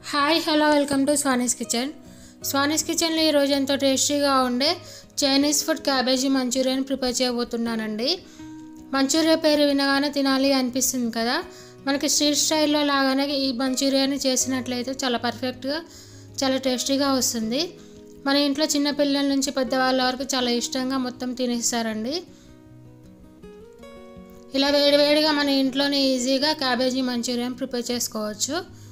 hi hello welcome to Swani's kitchen Swani's కిచెన్లో ఈరోజు ఎంతో టేస్టీగా ఉండే Chinese food cabbage manchurian prepare చేయబోతున్నానండి మంచూరియా పేరు వినగానే తినాలి అనిపిస్తుంది కదా మనకి స్ట్రీట్ స్టైల్లో లాగానే ఈ మంచూరియాని చేసినట్లయితే చాలా పర్ఫెక్ట్గా చాలా టేస్టీగా వస్తుంది మన ఇంట్లో చిన్న పిల్లల నుంచి పెద్దవాళ్ళ వరకు చాలా ఇష్టంగా మొత్తం తినేస్తారండి ఇలా వేడివేడిగా మన ఇంట్లోనే ఈజీగా క్యాబేజీ మంచూరియన్ ప్రిపేర్ చేసుకోవచ్చు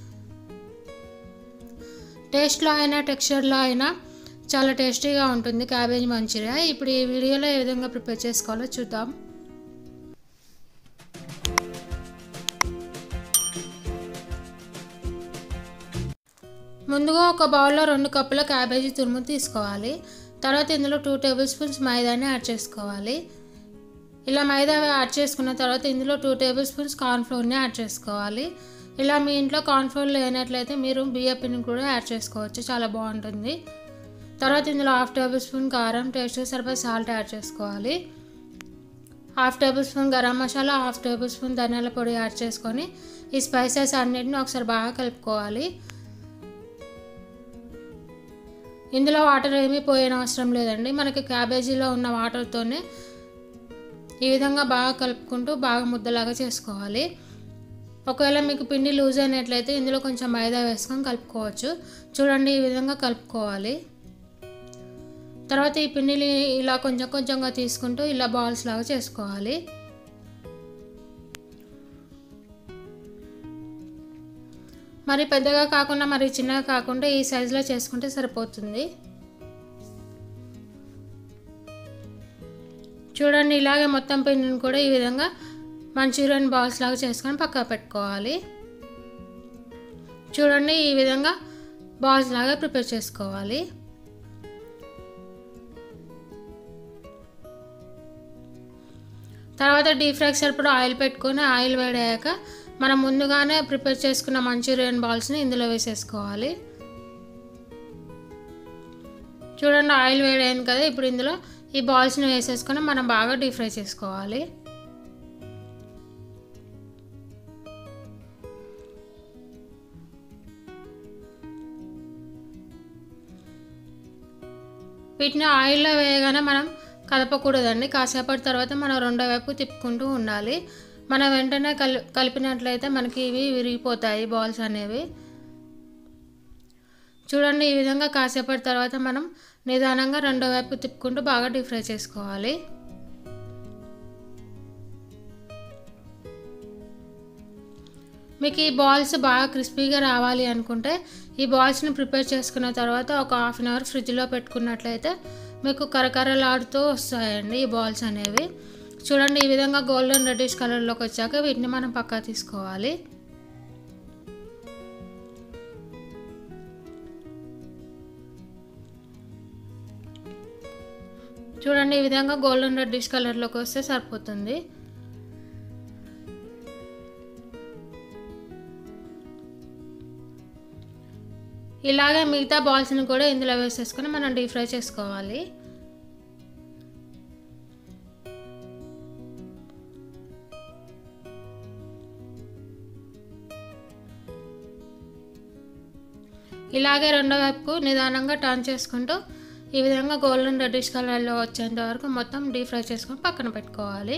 టేస్ట్లో అయినా టెక్స్చర్లో అయినా చాలా టేస్టీగా ఉంటుంది క్యాబేజీ మంచూరియా ఇప్పుడు ఈ వీడియోలో ఏ విధంగా ప్రిపేర్ చేసుకోవాలో చూద్దాం ముందుగా ఒక బౌల్లో రెండు కప్పుల క్యాబేజీ తురుము తీసుకోవాలి తర్వాత ఇందులో టూ టేబుల్ స్పూన్స్ మైదాని యాడ్ చేసుకోవాలి ఇలా మైదా యాడ్ చేసుకున్న తర్వాత ఇందులో టూ టేబుల్ స్పూన్స్ కార్న్ఫ్లోర్ని యాడ్ చేసుకోవాలి ఇలా మీ ఇంట్లో కార్న్ఫ్లోర్ లేనట్లయితే మీరు బియ్య పిండిని కూడా యాడ్ చేసుకోవచ్చు చాలా బాగుంటుంది తర్వాత ఇందులో హాఫ్ టేబుల్ స్పూన్ కారం టేస్ట్ సరిపోయి సాల్ట్ యాడ్ చేసుకోవాలి half tablespoon garam masala half tablespoon ధనియాల పొడి యాడ్ చేసుకొని ఈ స్పైసెస్ అన్నిటిని ఒకసారి బాగా కలుపుకోవాలి ఇందులో వాటర్ ఏమీ పోయిన అవసరం లేదండి మనకి క్యాబేజీలో ఉన్న వాటర్తోనే ఈ విధంగా బాగా కలుపుకుంటూ బాగా ముద్దలాగా చేసుకోవాలి ఒకవేళ మీకు పిండి లూజ్ అయినట్లయితే ఇందులో కొంచెం మైదా వేసుకొని కలుపుకోవచ్చు చూడండి ఈ విధంగా కలుపుకోవాలి తర్వాత ఈ పిండిని ఇలా కొంచెం కొంచెంగా తీసుకుంటూ ఇలా బాల్స్ లాగా చేసుకోవాలి మరి పెద్దగా కాకుండా మరి చిన్నగా కాకుండా ఈ సైజులో చేసుకుంటే సరిపోతుంది చూడండి ఇలాగే మొత్తం పిండిని కూడా ఈ విధంగా మంచూరియన్ బాల్స్ లాగా చేసుకొని పక్కా పెట్టుకోవాలి చూడండి ఈ విధంగా బాల్స్ లాగా ప్రిపేర్ చేసుకోవాలి తర్వాత డీప్ ఫ్రైకి సరిపడా ఆయిల్ పెట్టుకొని ఆయిల్ వేడాక మనం ముందుగానే ప్రిపేర్ చేసుకున్న మంచూరియన్ బాల్స్ని ఇందులో వేసేసుకోవాలి చూడండి ఆయిల్ వేడైంది కదా ఇప్పుడు ఇందులో ఈ బాల్స్ని వేసేసుకొని మనం బాగా డీప్ ఫ్రై చేసుకోవాలి వీటిని ఆయిల్లో వేయగానే మనం కదపకూడదండి కాసేపటి తర్వాత మనం రెండో వైపు తిప్పుకుంటూ ఉండాలి మనం వెంటనే కలి కలిపినట్లయితే మనకి ఇవి విరిగిపోతాయి బాల్స్ అనేవి చూడండి ఈ విధంగా కాసేపటి తర్వాత మనం నిదానంగా రెండో వైపు తిప్పుకుంటూ బాగా డీప్ ఫ్రై చేసుకోవాలి మీకు ఈ బాల్స్ బాగా క్రిస్పీగా రావాలి అనుకుంటే ఈ బాల్స్ని ప్రిపేర్ చేసుకున్న తర్వాత ఒక హాఫ్ అన్ అవర్ ఫ్రిడ్జ్లో పెట్టుకున్నట్లయితే మీకు కరకరలాడుతూ వస్తాయండి ఈ బాల్స్ అనేవి చూడండి ఈ విధంగా గోల్డెన్ రెడ్డిష్ కలర్లోకి వచ్చాక వీటిని మనం పక్కా తీసుకోవాలి చూడండి ఈ విధంగా గోల్డెన్ రెడ్డిష్ కలర్లోకి వస్తే సరిపోతుంది ఇలాగే మిగతా బాల్స్ని కూడా ఇందులో వేసేసుకొని మనం డీప్ ఫ్రై చేసుకోవాలి ఇలాగే రెండో వైపుకు నిదానంగా టర్న్ చేసుకుంటూ ఈ విధంగా గోల్డెన్ రెడ్డిష్ కలర్లో వచ్చేంత వరకు మొత్తం డీప్ ఫ్రై చేసుకొని పక్కన పెట్టుకోవాలి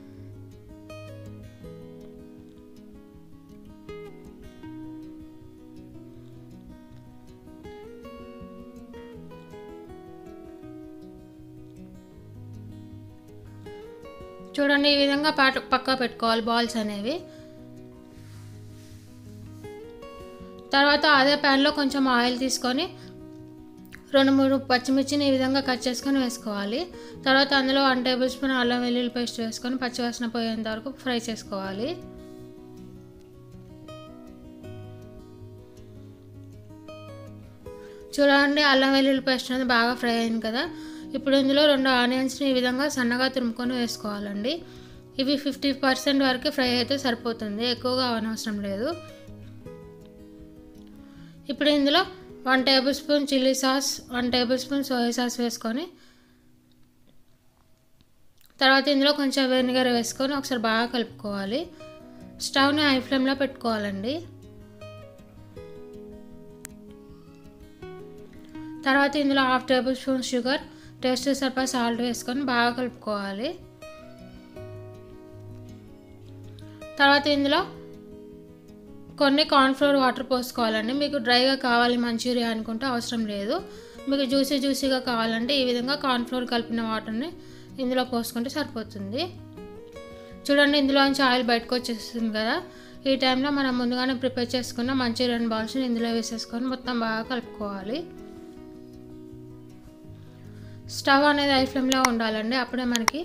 చూడండి ఈ విధంగా పాట పక్కా పెట్టుకోవాలి బాల్స్ అనేవి తర్వాత అదే ప్యాన్లో కొంచెం ఆయిల్ తీసుకొని రెండు మూడు పచ్చిమిర్చిని ఈ విధంగా కట్ చేసుకొని వేసుకోవాలి తర్వాత అందులో వన్ టేబుల్ స్పూన్ అల్లం వెల్లుల్లి పేస్ట్ వేసుకొని పచ్చివాసన పోయేంత వరకు ఫ్రై చేసుకోవాలి చూడండి అల్లం వెల్లుల్లి పేస్ట్ అనేది బాగా ఫ్రై అయింది కదా ఇప్పుడు ఇందులో రెండు ఆనియన్స్ని ఈ విధంగా సన్నగా తురుముకొని వేసుకోవాలండి ఇవి ఫిఫ్టీ పర్సెంట్ వరకు ఫ్రై అయితే సరిపోతుంది ఎక్కువగా అవనవసరం లేదు ఇప్పుడు ఇందులో one tablespoon chilli sauce one tablespoon soya sauce వేసుకొని తర్వాత ఇందులో కొంచెం వెనిగర్ వేసుకొని ఒకసారి బాగా కలుపుకోవాలి స్టవ్ని హై ఫ్లేమ్లో పెట్టుకోవాలండి తర్వాత ఇందులో half tablespoon sugar taste సరిపడా సాల్ట్ వేసుకొని బాగా కలుపుకోవాలి తర్వాత ఇందులో కొన్ని కార్న్ఫ్లోర్ వాటర్ పోసుకోవాలండి మీకు డ్రైగా కావాలి మంచూరియా అనుకుంటే అవసరం లేదు మీకు జ్యూసీ జ్యూసీగా కావాలంటే ఈ విధంగా కార్న్ఫ్లోర్ కలిపిన వాటర్ని ఇందులో పోసుకుంటే సరిపోతుంది చూడండి ఇందులోంచి ఆయిల్ బయటకు వచ్చేస్తుంది కదా ఈ టైంలో మనం ముందుగానే ప్రిపేర్ చేసుకున్న మంచూరియన్ బాల్స్ని ఇందులో వేసేసుకొని మొత్తం బాగా కలుపుకోవాలి స్టవ్ అనేది ఐ ఫ్లేమ్లో ఉండాలండి అప్పుడే మనకి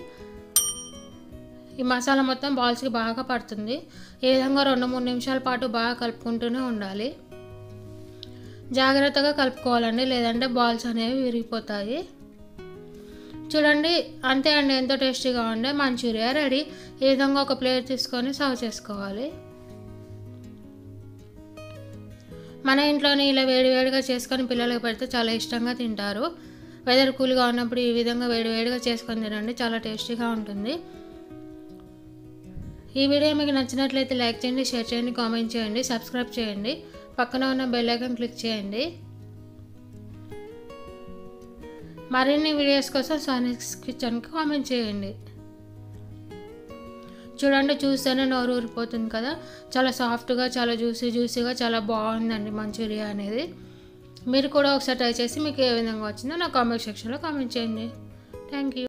ఈ మసాలా మొత్తం బాల్స్కి బాగా పడుతుంది ఈ విధంగా రెండు మూడు నిమిషాల పాటు బాగా కలుపుకుంటూనే ఉండాలి జాగ్రత్తగా కలుపుకోవాలండి లేదంటే బాల్స్ అనేవి విరిగిపోతాయి చూడండి అంతే అండి ఎంతో టేస్టీగా ఉండే మంచూరియా రెడీ ఈ విధంగా ఒక ప్లేట్ తీసుకొని సర్వ్ చేసుకోవాలి మన ఇంట్లోనే ఇలా వేడివేడిగా చేసుకొని పిల్లలకు పెడితే చాలా ఇష్టంగా తింటారు వెదర్ కూల్గా ఉన్నప్పుడు ఈ విధంగా వేడివేడిగా చేసుకొని తినండి చాలా టేస్టీగా ఉంటుంది ఈ వీడియో మీకు నచ్చినట్లయితే లైక్ చేయండి షేర్ చేయండి కామెంట్ చేయండి సబ్స్క్రైబ్ చేయండి పక్కన ఉన్న బెల్ ఐకాన్ క్లిక్ చేయండి మరిన్ని వీడియోస్ కోసం సానిక్స్ కిచెన్కి కామెంట్ చేయండి చూడండి చూస్తేనే నోరు ఊరిపోతుంది కదా చాలా సాఫ్ట్గా చాలా జ్యూసీ జ్యూసీగా చాలా బాగుందండి మంచూరియా అనేది మీరు కూడా ఒకసారి ట్రై చేసి మీకు ఏ విధంగా వచ్చిందో నా కామెంట్ సెక్షన్లో కామెంట్ చేయండి థ్యాంక్ యూ